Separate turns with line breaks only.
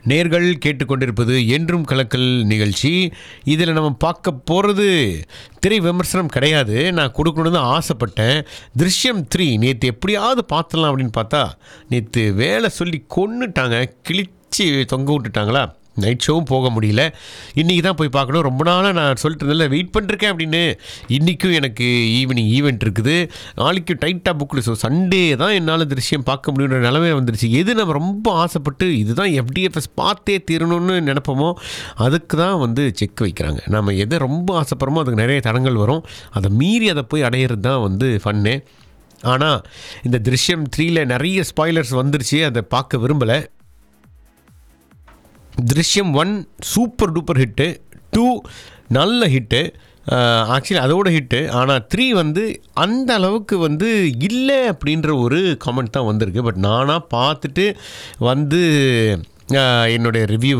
நேர்கள் கேட்டுக்கொண்டிருப்பது என்றும் கலக்கல் நிகழ்ச்சி இதில் நம்ம பார்க்க போகிறது திரை விமர்சனம் கிடையாது நான் கொடுக்கணும்னு தான் ஆசைப்பட்டேன் திருஷ்யம் த்ரீ நேற்று எப்படியாவது பார்த்துடலாம் அப்படின்னு பார்த்தா நேற்று வேலை சொல்லி கொன்னுட்டாங்க கிழிச்சு தொங்க விட்டுட்டாங்களா நைட் ஷோவும் போக முடியல இன்றைக்கி தான் போய் பார்க்கணும் ரொம்ப நாளாக நான் சொல்லிட்டு இருந்தேன்ல வெயிட் பண்ணிருக்கேன் அப்படின்னு இன்றைக்கும் எனக்கு ஈவினிங் ஈவெண்ட் இருக்குது நாளைக்கு டைட்டாக புக்கில் ஸோ சண்டே தான் என்னால் திருஷ்யம் பார்க்க முடியுன்ற நிலமே வந்துருச்சு எது நம்ம ரொம்ப ஆசைப்பட்டு இதுதான் எஃப்டிஎஃப்எஸ் பார்த்தே தீரணும்னு நினைப்போமோ அதுக்கு தான் வந்து செக் வைக்கிறாங்க நம்ம எதை ரொம்ப ஆசைப்படுறோமோ அதுக்கு நிறைய தடங்கள் வரும் அதை மீறி அதை போய் அடையிறது தான் வந்து ஃபன்னு ஆனால் இந்த திருஷ்யம் த்ரீல நிறைய ஸ்பாய்லர்ஸ் வந்துருச்சு அதை பார்க்க விரும்பலை Drishyam one super duper hit two நல்ல ஹிட்டு ஆக்சுவலி அதோட ஹிட்டு ஆனால் த்ரீ வந்து அந்த அளவுக்கு வந்து இல்லை அப்படின்ற ஒரு காமெண்ட் தான் வந்திருக்கு பட் நானாக பார்த்துட்டு வந்து ஆஹ், என்னுடைய ரிவ்யூ